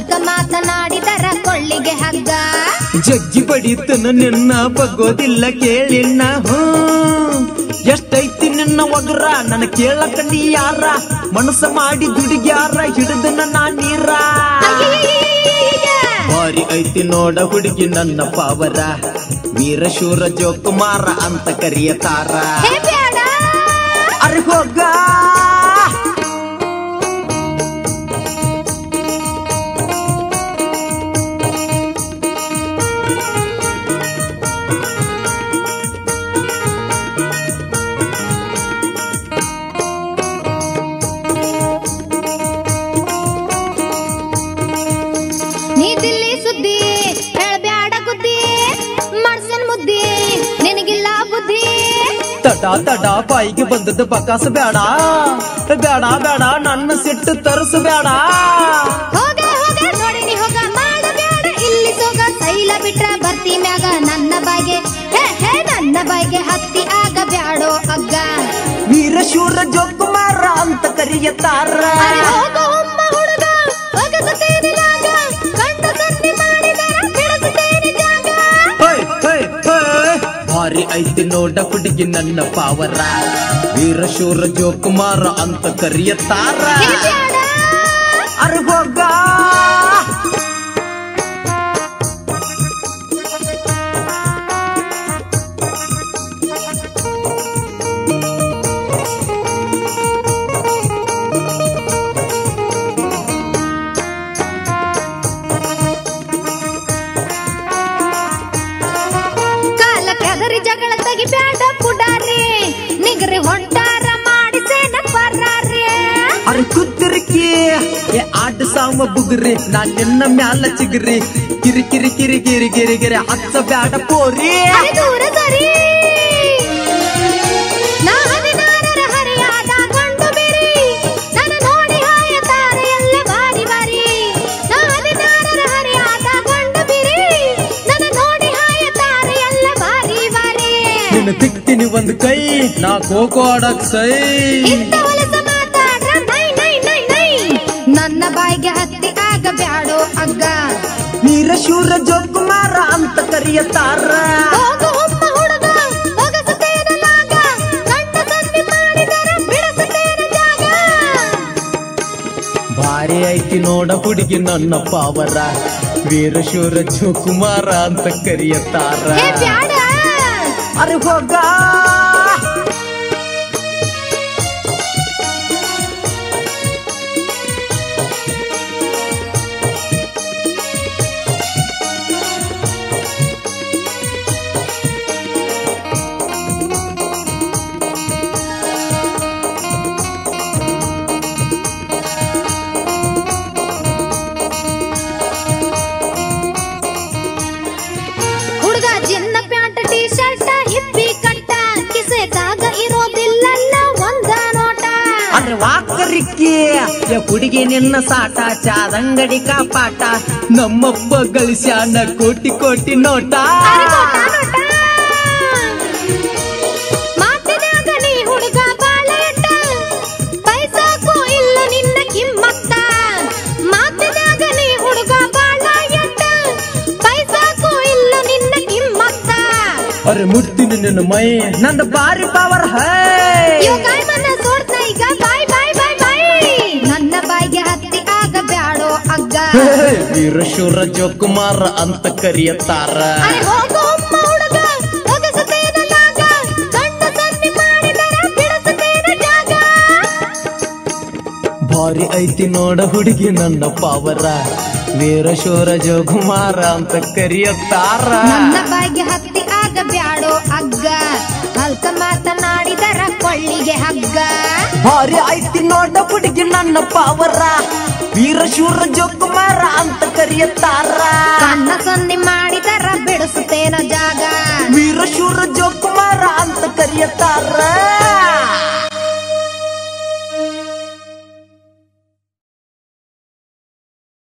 ಕಲ್ಕ ಮಾತನಾಡಿದರ ಕೊಳ್ಳಿಗೆ ಹಗ್ಗ ಜಗ್ಗಿ ಬಡಿತನ ನಿನ್ನ ಬಗ್ಗೋದಿಲ್ಲ ಕೇಳಿನ ಹ್ಞೂ ಎಷ್ಟೈತಿ ನಿನ್ನ ಒಗರ ನನ್ನ ಕೇಳಕ ನೀ ಯಾರ ಮನಸ್ಸ ಮಾಡಿ ದುಡಿಗ್ಯಾರ ಹಿಡಿದನ ನಾ ನೀರ ಅಯ್ಯಯ್ಯಯ್ಯಯ್ಯಯ್ಯ. ಬಾರಿ ಐತಿ ನೋಡ ಹುಡುಗಿ ನನ್ನ ಪಾವರ ವೀರಶೂರ ಜೋಕುಮಾರ ಅಂತ ಕರಿಯತಾರ ಹೇ ಬ್ಯಾಡ ಅರೆ ಹೋಗ ನೀ ದಿಲ್ಲಿ ಸುದ್ದಿ ಹೇಳ್ಬ್ಯಾಡ ಗುದ್ದಿ ಮಾಡ್ಸನ್ ಮುದ್ದಿ ನಿನಗಿಲ್ಲ ಬುದ್ಧಿ ತಡ ತಡ ಬಾಯಿಗೆ ಬಂದದ್ದು ಬಕಾಸ ಬೇಡ ಬೇಡ ಬೇಡ ನನ್ನ ಸಿಟ್ಟು ತರಿಸು ಬೇಡ ಹೋಗ ಹೋಗ ನೋಡಿ ನೀ ಹೋಗ ಮಾಡಬ್ಯಾಡ ಇಲ್ಲಿ ಸೋಗ ಸೈಲ ಬಿಟ್ರ ಬರ್ತಿ ಮ್ಯಾಗ ನನ್ನ ಬಾಯಿಗೆ ಹೇ ಹೇ ನನ್ನ ಬಾಯಿಗೆ ಹತ್ತಿ ಆಗ ಬ್ಯಾಡೋ ಅಗ್ಗ ವೀರಶೂರ ಜೋಕುಮಾರ ಅಂತ ಕರಿಯತಾರ ಅರೆ ಹೋಗೋ ಅಮ್ಮ ಹುಡುಗ ಒಗಸುತ್ತೇನೆ ನಾಗ ಕಂಡ ಸಂಧಿ ಮಾಡಿದರ ಬಿಡಿಸುತ್ತೇನೆ ಜಾಗ ಹೋಯ್, ಹೋಯ್, ಹೋಯ್. ಭಾರಿ ಐತಿ ನೋಡ ಹುಡುಗಿ ನನ್ನ ಪಾವರ ವೀರಶೂರ ಜೋಕುಮಾರ ಅಂತ ಕರಿಯತಾರ ಹೇ ಬ್ಯಾಡ ಅರೆ ಹೋಗ ಕಾಲ ಕೆದರಿ ಜಗಳ ತೆಗಿ ಬ್ಯಾಡ ಪುಡಾರಿ ನಿಗರಿ ಹೊಂಟಾರ ಮಾಡಿಸೇನ ಪರ್ರಾರಿ ಅರೆ ಕುತ್ತಿರಿಕಿ ಏ ಆಟ ಸಾಮ ಬುಗ್ರಿ ನಾನ್ ನಿನ್ನ ಮ್ಯಾಲ ಚಿಗ್ರಿ ಕಿರಿ ಕಿರಿ ಕಿರಿ ಕಿರಿ ಕಿರಿ ಕಿರಿ ಹಚ್ಚ ಬ್ಯಾಡ ಪೋರಿ ಅರೆ ದೂರ ಸರಿ ನಾ ಹದಿನಾರರ ಹರಿಯಾದ ಗಂಡು ಬಿರಿ ನನ್ನ ನೋಡಿ ಹಾಯತಾರೆ ಎಲ್ಲ ಬಾರಿ ಬಾರಿ ನಾ ಹದಿನಾರರ ಹರಿಯಾದ ಗಂಡು ಬಿರಿ ನನ್ನ ನೋಡಿ ಹಾಯತಾರೆ ಎಲ್ಲ ಬಾರಿ ಬಾರಿ ನಿನ್ನ ತಿಕ್ತೀನಿ ಒಂದ್ ಕೈ ನಾ ಕೋಕೋ ಆಡಕ್ ಸೈ ಇಂಥ ಹೊಲಸ ಮಾತಾಡ್ರ ನೈ ನೈ ನೈ ನೈ ನನ್ನ ಬಾಯಿಗೆ ಹತ್ತಿ ಆಗ ಬ್ಯಾಡೋ ಅಗ್ಗ ವೀರಶೂರ ಜೋಕುಮಾರ ಅಂತ ಕರಿಯತಾರ ಹೋಗು ಒಮ್ಮ ಹುಡುಗ ಒಗಸುತ್ತೇನೆ ನಾಗ ಕಂಡ ಸಂಧಿ ಮಾಡಿದರ ಬಿಡಿಸುತ್ತೇನೆ ಜಾಗ ಭಾರಿ ಐತಿ ನೋಡ ಹುಡುಗಿ ನನ್ನ ಪಾವರ ವೀರಶೂರ ಜೋಕುಮಾರ ಅಂತ ಕರಿಯತಾರ ಹೇ ಬ್ಯಾಡ ಅರೆ ಹೋಗ ಹುಡುಗ ಜಿನ್ನ ಪ್ಯಾಂಟ್ ಟೀ ಶರ್ಟ್ ಹಿಪ್ಪಿ ಕಟ್ಟ ಕಿಸೆ ಕಾಗ ಇರೋದಿಲ್ಲಲ್ಲ ಒಂದ ನೋಟ ಅರೆ ವಾಕರಿಕ್ಕಿ ಯ ಹುಡುಗಿ ನಿನ್ನ ಸಾಟ ಚಾದಂಗಡಿ ಕಾಪಾಟ ನಮ್ಮಪ್ಪ ಗಳಿಸ್ಯಾನ ಕೋಟಿ ಕೋಟಿ ನೋಟ ಅರೆ ನೋಟ ನೋಟ ಮಾತಿನ್ಯಾಗ ನೀ ಹುಡುಗ ಬಾಳ ಎಟ್ಟ ಪೈಸಾಕು ಇಲ್ಲ ನಿನ್ನ ಕಿಮ್ಮತ್ತ ಮಾತಿನ್ಯಾಗ ನೀ ಹುಡುಗ ಬಾಳ ಎಟ್ಟ ಪೈಸಾಕು ಇಲ್ಲ ನಿನ್ನ ಕಿಮ್ಮತ್ತ ಅರೆ ಮುಟ್ತೀನಿ ನಿನ್ನ ಮೈ ನಂದ ಬಾರಿ ಪವರ್ ಹೈ ಯೋಗಾಯ್ ಮನ ಸೋಡ್ತ ಈಗ ಬಾಯ್ ಬಾಯ್ ಬಾಯ್ ಬಾಯ್ ನನ್ನ ಬಾಯಿಗೆ ಹತ್ತಿ ಆಗ ಬ್ಯಾಡೋ ಅಗ್ಗ ಹೇ, ವೀರಶೂರ ಜೋಕುಮಾರ ಅಂತ ಕರಿಯತಾರ ಅರೆ ಹೋಗೋ ಅಮ್ಮ ಹುಡುಗ ಒಗಸುತ್ತೇನೆ ನಾಗ ಗಂಡ ಸಂಧಿ ಮಾಡಿದರ ಬಿಡಿಸುತ್ತೇನೆ ಜಾಗ ಭಾರಿ ಐತಿ ನೋಡ ಹುಡುಗಿ ನನ್ನ ಪಾವರ ವೀರಶೂರ ಜೋಕುಮಾರ ಅಂತ ಕರಿಯತಾರ ನನ್ನ ಬಾಯಿಗೆ ಹತ್ತಿ ಆಗ ಬ್ಯಾಡೋ ಅಗ್ಗ ಹಲ್ಕ ಮಾತನಾಡಿದರ ಕೊಳ್ಳಿಗೆ ಹಗ್ಗ ಭಾರಿ ಐತಿ ನೋಡ ಹುಡುಗಿ ನನ್ನ ಪಾವರ ವೀರಶೂರ ಜೋಕುಮಾರ ಅಂತ ಕರಿಯತಾರ ಕಣ್ಣ ಸಂಧಿ ಮಾಡಿದರ ಬಿಡಿಸುತ್ತೇನ ಜಾಗ ವೀರಶೂರ ಜೋಕುಮಾರ ಅಂತ ಕರಿಯತಾರ